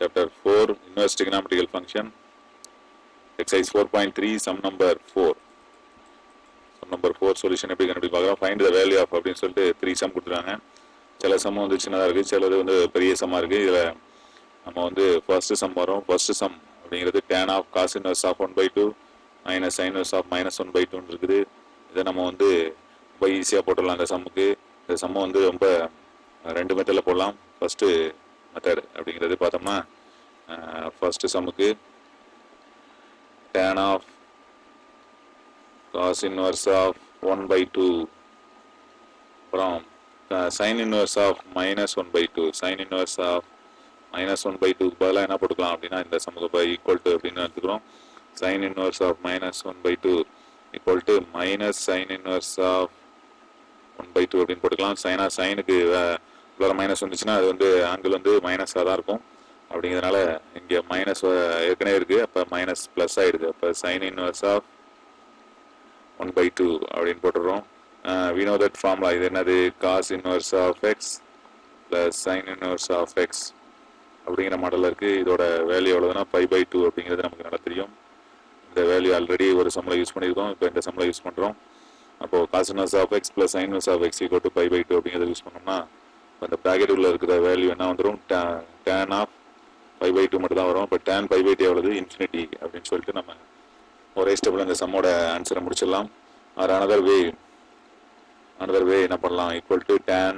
chapter 4 inverse trigonometrical function exercise 4.3 sum number 4 sum number 4 solution எப்படி கண்டுபிடி பார்க்கலாம் find the value of அப்படின்னு சொல்லிட்டு த்ரீ சம் கொடுத்துருக்காங்க சில சம் வந்து சின்னதாக இருக்குது சிலது வந்து பெரிய சம்மாக இருக்குது இதில் நம்ம வந்து ஃபர்ஸ்ட் சம் வரும் ஃபர்ஸ்ட் சம் அப்படிங்கிறது tan of cos inverse of one by two minus sine inverse of minus one by டூன்னு இருக்குது இதை நம்ம வந்து ரொம்ப ஈஸியாக போட்டுடலாம் இந்த சம்முக்கு இந்த சம்மை வந்து ரொம்ப அஹ், ரெண்டு மெத்தடில் போடலாம் ஃபர்ஸ்ட்டு மெத்தட் அப்படிங்கிறது பார்த்தோம்னா ஃபர்ஸ்ட் சம்முக்கு tan of cos inverse of one by two அப்புறம் sine inverse of minus one by two sine inverse of minus one by டூக்கு பதிலாக என்ன போட்டுக்கலாம் அப்படின்னா இந்த சமூக பை ஈக்குவல் டு அப்படின்னு எடுத்துக்கிறோம் sine inverse of minus one by two equal to minus sine inverse of one by two அப்படின்னு போட்டுக்கலாம் சைனா சைனுக்கு வேறு மைனஸ் வந்துச்சுன்னா அது வந்து ஆங்கிள் வந்து மைனஸாக தான் இருக்கும் அப்படிங்கிறதுனால இங்கே மைனஸ் ஏற்கனவே இருக்குது அப்போ மைனஸ் ப்ளஸ் ஆகிடுது அப்போ sine inverse of one by two அப்படின்னு போட்டுடுறோம் வி நோ தட் ஃபார்முலா இது என்னது cos inverse of x plus sine inverse of x அப்படிங்கிற மாடலில் இருக்குது இதோட வேல்யூ எவ்வளோதுன்னா ஃபைவ் பை டூ அப்படிங்கிறது நமக்கு நல்லா தெரியும் இந்த வேல்யூ ஆல்ரெடி ஒரு சம்மில் யூஸ் பண்ணியிருக்கோம் இப்போ இந்த சம்மில் யூஸ் பண்ணுறோம் அப்போது cos inverse of x plus sine inverse of x equal to five by two அப்படிங்கிறத யூஸ் பண்ணோம்னா இப்போ இந்த ப்ராக்கெட் உள்ள இருக்கிற வேல்யூ என்ன வந்துடும் tan of five by two மட்டும் தான் வரும் இப்போ டேன் ஃபைவ் பை டூ எவ்வளவு இன்ஃபினிட்டி அப்படின்னு சொல்லிட்டு நம்ம ஒரே ஸ்டெப்பில் இந்த சம்மோட ஆன்சரை முடிச்சிடலாம் or another way another way என்ன பண்ணலாம் equal to tan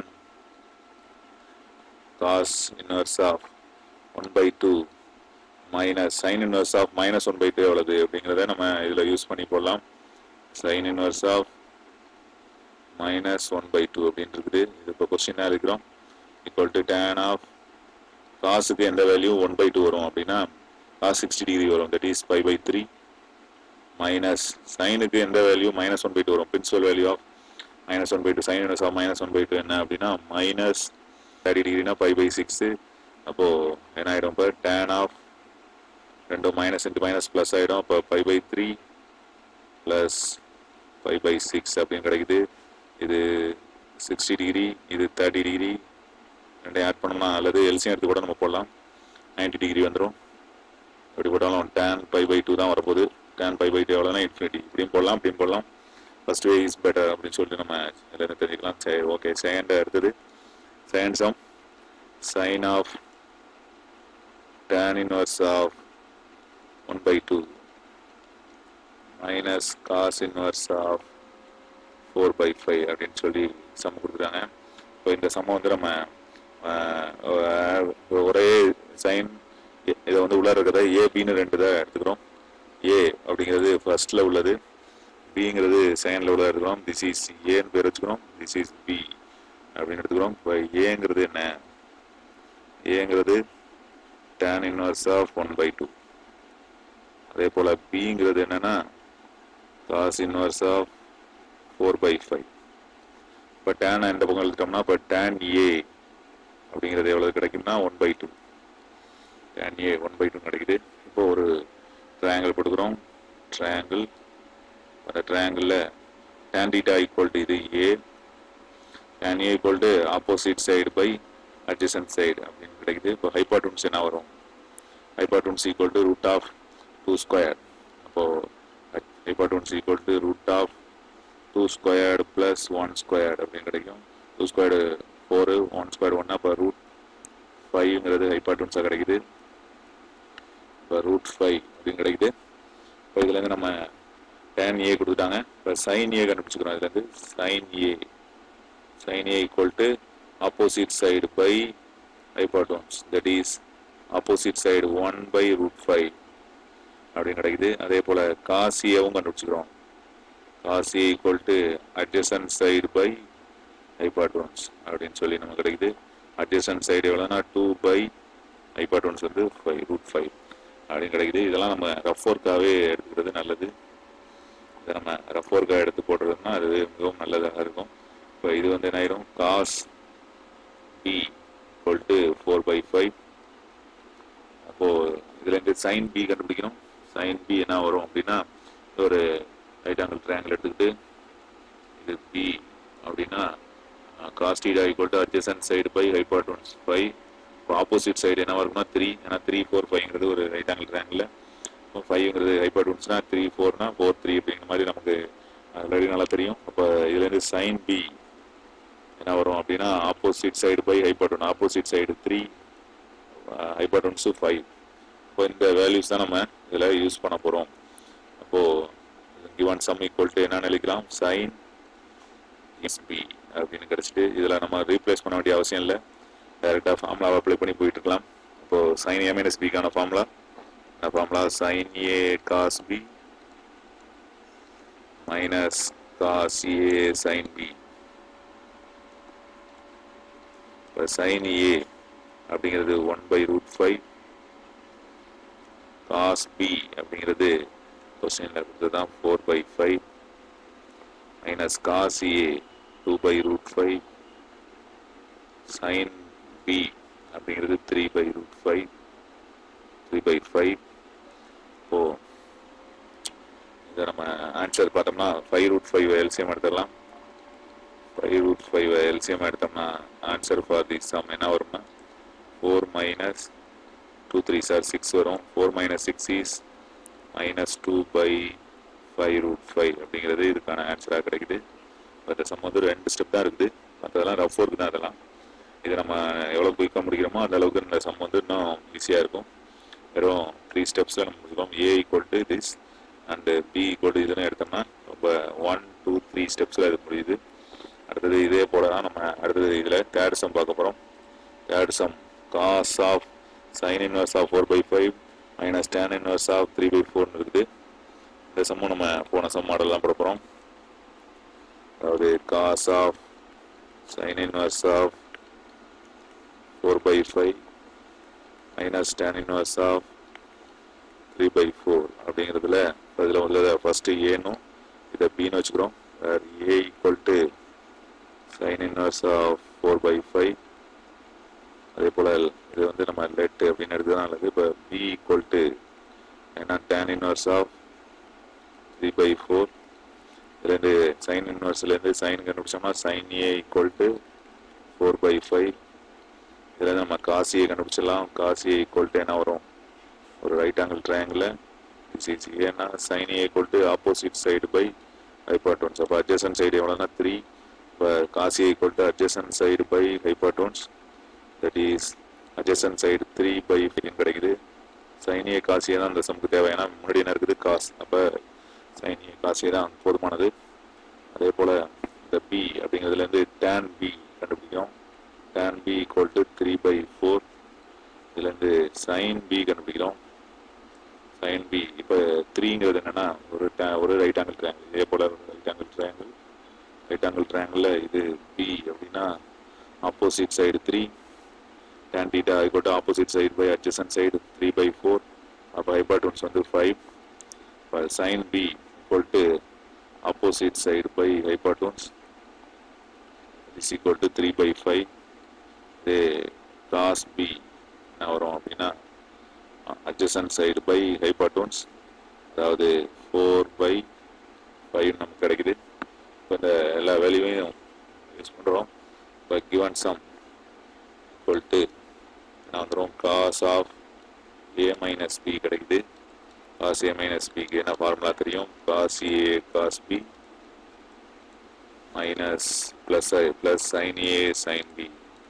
cos inverse of one by two minus sine inverse of minus one by two எவ்வளவு அப்படிங்கிறத நம்ம இதில் யூஸ் பண்ணி போடலாம் sine inverse of minus one by two அப்படின்னு இருக்குது இது இப்போ கொஸ்டினாக இருக்கிறோம் ஈக்குவல் டு டேன் ஆஃப் காசுக்கு எந்த வேல்யூ ஒன் பை டூ வரும் அப்படின்னா காஸ் சிக்ஸ்டி டிகிரி வரும் that is five by three minus சைனுக்கு எந்த value minus one by two வரும் principal value of minus one by two sine inverse of minus one by two என்ன அப்படின்னா minus thirty டிகிரினா five by six அப்போது என்ன ஆகிடும் இப்போ டேன் ஆஃப் ரெண்டும் மைனஸ் இன்ட்டு மைனஸ் ப்ளஸ் ஆகிடும் இப்போ five by three plus five by six அப்படின்னு கிடைக்குது இது சிக்ஸ்டி டிகிரி இது தேர்ட்டி டிகிரி ரெண்டையும் ஆட் பண்ணோம்னா அல்லது எல்சியம் எடுத்து கூட நம்ம போடலாம் 90 டிகிரி வந்துடும் எப்படி போட்டாலும் டேன் ஃபைவ் பை டூ தான் வரப்போகுது டேன் ஃபைவ் பை டூ எவ்வளோனா இன்ஃபினிட்டி இப்படியும் போடலாம் இப்படியும் போடலாம் ஃபர்ஸ்ட் வே இஸ் பெட்டர் அப்படின்னு சொல்லிட்டு நம்ம எல்லாரும் தெரிஞ்சுக்கலாம் சரி ஓகே செகண்ட் அடுத்தது second sum sine of tan inverse of 1 by 2 minus cos inverse of 4 by 5 அப்படின்னு சொல்லி சம் கொடுக்குறாங்க இப்போ இந்த சம்ம வந்து நம்ம ஆஹ், ஆஹ், ஒரே சைன் இதை வந்து உள்ள இருக்கிறத ஏபின்னு ரெண்டு தான் எடுத்துக்கிறோம் ஏ அப்படிங்கிறது ஃபர்ஸ்ட்ல உள்ளது பிங்கிறது செகண்ட்ல உள்ளதா எடுத்துக்கிறோம் திஸ் இஸ் ஏன்னு பேர் வச்சுக்கிறோம் திஸ் இஸ் பி அப்படின்னு எடுத்துக்கிறோம் இப்போ ஏங்கிறது என்ன ஏங்கிறது tan inverse of one by two அதே போல் பிங்கிறது என்னன்னா cos inverse of four by five இப்போ டேன் எந்த பக்கம் எழுதிட்டோம்னா இப்போ டேன் ஏ அப்படிங்கிறது எவ்வளவு கிடைக்கும்னா one by two tan A one by two கிடைக்குது இப்போ ஒரு ட்ரையாங்கிள் போட்டுக்கிறோம் ட்ரையாங்கிள் அந்த ட்ரையாங்கிளில் டேன் டீட்டா ஈக்குவல் டு இது A tan A equal to opposite side by adjacent side அப்படின்னு கிடைக்குது இப்போ ஹைபாட்டூன்ஸ் என்ன வரும் hypotenuse equal to root of two square அப்போ hypotenuse equal to root of two squared plus one squared அப்படின்னு கிடைக்கும் two squared four one squared ஒன்னா இப்போ ரூட் ஃபைவ்ங்கிறது ஹைபாட்டூன்ஸாக கிடைக்குது இப்போ ரூட் ஃபைவ் அப்படின்னு கிடைக்குது இப்போ இதுலேருந்து நம்ம tan ஏ கொடுத்துட்டாங்க இப்போ சைன் ஏ கண்டுபிடிச்சிக்கிறோம் இதுலேருந்து sine A sin A equal to opposite side by hypotenuse that is opposite side 1 by root 5 அப்படின்னு கிடைக்குது அதே போல cos A வும் கண்டுபிடிச்சிக்கிறோம் cos A equal to adjacent side by hypotenuse அப்படின்னு சொல்லி நமக்கு கிடைக்குது adjacent side எவ்வளோனா 2 by hypotenuse வந்து 5 root 5 அப்படின்னு கிடைக்குது இதெல்லாம் நம்ம ரஃப் ஒர்க்காகவே எடுத்துக்கிறது நல்லது இதை நம்ம ரஃப் ஒர்க்காக எடுத்து போடுறதுன்னா அது மிகவும் நல்லதாக இருக்கும் இப்போ இது வந்து என்ன ஆயிரும் cos B equal to four by five அப்போது இதில் இருந்து சைன் பி கண்டுபிடிக்கணும் சைன் பி என்ன வரும் அப்படின்னா ஒரு ரைட் ஆங்கிள் ட்ரையாங்கிள் எடுத்துக்கிட்டு இது பி அப்படின்னா cos theta equal to adjacent side by hypotenuse by இப்போ ஆப்போசிட் சைடு என்ன இருக்குன்னா த்ரீ ஏன்னா த்ரீ ஃபோர் ஃபைவ்ங்கிறது ஒரு ரைட் ஆங்கிள் ட்ரையாங்கிள் ஃபைவ்ங்கிறது ஹைப்பர்டூன்ஸ்னா த்ரீ ஃபோர்னா ஃபோர் த்ரீ அப்படிங்கிற மாதிரி நமக்கு ஆல்ரெடி நல்லா தெரியும் அப்போ இதுலேருந்து சைன் பி என்ன வரும் அப்படின்னா opposite side by hypotenuse opposite side three hypotenuse five இப்போ இந்த வேல்யூஸ் தான் நம்ம இதில் யூஸ் பண்ண போகிறோம் அப்போது கிவன் சம் ஈக்குவல் டு என்னன்னு எழுதிக்கலாம் சைன் எஸ்பி அப்படின்னு கிடச்சிட்டு இதில் நம்ம ரீப்ளேஸ் பண்ண வேண்டிய அவசியம் இல்லை டைரெக்டாக ஃபார்முலாவை அப்ளை பண்ணி போயிட்டு இருக்கலாம் இப்போது சைன் ஏ மைனஸ் பிக்கான ஃபார்முலா என்ன formula sin A cos B minus cos A sin B இப்போ சைன் ஏ அப்படிங்கிறது one by root five cos B அப்படிங்கிறது கொஸ்டினில் கொடுத்தது தான் four by five minus cos A two by root five sin B அப்படிங்கிறது three by root five three by five இப்போ இதை நம்ம ஆன்சர் பார்த்தோம்னா ஃபைவ் ரூட் ஃபைவ் எல்சிஎம் எடுத்துடலாம் ஃபைவ் ரூட் ஃபைவ் எல்சிஎம் எடுத்தோம்னா ஆன்சர் ஃபார் தி சம் என்ன வரும்னா four minus two three சார் சிக்ஸ் வரும் four minus six is minus two by five root five அப்படிங்கிறது இதுக்கான ஆன்சராக கிடைக்குது இந்த சம் வந்து ரெண்டு ஸ்டெப் தான் இருக்குது மற்றதெல்லாம் ரஃப் ஒர்க் தான் அதெல்லாம் இதை நம்ம எவ்வளோ குயிக்காக முடிக்கிறோமோ அந்த அளவுக்கு இந்த சம் வந்து இன்னும் ஈஸியாக இருக்கும் வெறும் த்ரீ ஸ்டெப்ஸில் நம்ம முடிச்சிருக்கோம் A equal to this and B equal to இதுன்னு எடுத்தோம்னா ரொம்ப ஒன் டூ த்ரீ ஸ்டெப்ஸில் இது முடியுது அடுத்தது இதே போல தான் நம்ம அடுத்தது இதில் தேர்ட் சம் பார்க்க போகிறோம் third sum cos of sin inverse of four by five minus tan inverse of three by ஃபோர்னு இருக்குது இந்த சம்மும் நம்ம போன சம் மாடல் தான் போட போகிறோம் அதாவது cos of sin inverse of four by five minus tan inverse of three by four அப்படிங்கிறதுல இதில் உள்ளதை ஃபஸ்ட்டு ஏனும் இதை பின்னு வச்சுக்கிறோம் where A equal to sin inverse of four by five அதே போல் இது வந்து நம்ம லெட் அப்படின்னு எடுத்துதான் நல்லது இப்போ பி ஈக்குவல் டு ஏன்னா tan inverse of three by four இதுலேருந்து சைன் இன்வர்ஸ்லேருந்து சைன் கண்டுபிடிச்சோம்னா sin A equal to four by five இதில் நம்ம காசியை கண்டுபிடிச்சிடலாம் காசி ஈக்குவல் டு என்ன வரும் ஒரு right angle triangle this is ஏன்னா sin A equal to opposite side by hypotenuse அப்போ அட்ஜசன் சைடு எவ்வளோனா த்ரீ இப்போ cos A equal to adjacent side by hypotenuse that is adjacent side three by fifteen கிடைக்குது சைனிய காசியே தான் அந்த சமுக்கு தேவை ஏன்னா முன்னாடி என்ன இருக்குது காஸ் அப்போ சைனிய காசியே தான் போதுமானது அதே போல் இந்த பி அப்படிங்கிறதுலேருந்து டேன் பி கண்டுபிடிக்கிறோம் tan B equal to three by four இதுலேருந்து சைன் பி கண்டுபிடிக்கிறோம் சைன் பி இப்போ த்ரீங்கிறது என்னென்னா ஒரு டே ஒரு ரைட் ஆங்கிள் ட்ரையாங்கிள் இதே போல் ஒரு right angle triangle right angle ட்ரையாங்கிளில் இது பி அப்படின்னா opposite side three tan theta equal to opposite side by adjacent side 3 by 4 அப்போ hypotenuse வந்து 5 இப்போ sin b equal to opposite side by hypotenuse is equal to 3 by 5 இது cos b என்ன வரும் அப்படின்னா adjacent side by hypotenuse அதாவது 4 by 5 நமக்கு கிடைக்குது இப்போ இந்த எல்லா வேல்யூவையும் யூஸ் பண்ணுறோம் இப்போ given sum equal to என்ன வந்துடும் cos of A minus B கிடைக்குது காஸ் ஏ மைனஸ் பிக்கு என்ன ஃபார்முலா தெரியும் cos A cos B minus plus plus sin A sin B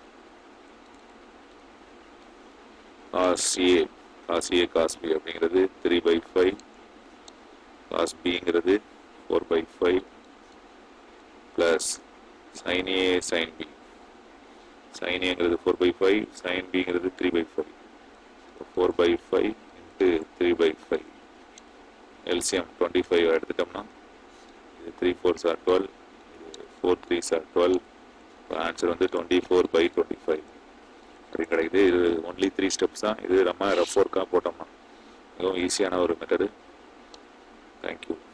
cos A cos A cos B அப்படிங்கிறது three by five cos பிங்கிறது four by five plus sin A sin B sin ஏங்கிறது four by five sin பிங்கிறது three by five four by five into three by five LCM twenty five எடுத்துட்டோம்னா இது three four சார் twelve இது four three சார் twelve answer வந்து twenty four by twenty five அப்படி கிடைக்குது இது ஒன்லி த்ரீ ஸ்டெப்ஸ் தான் இது நம்ம ரஃப் ஒர்க்காக போட்டோம்னா மிகவும் ஈஸியான ஒரு மெத்தடு தேங்க்யூ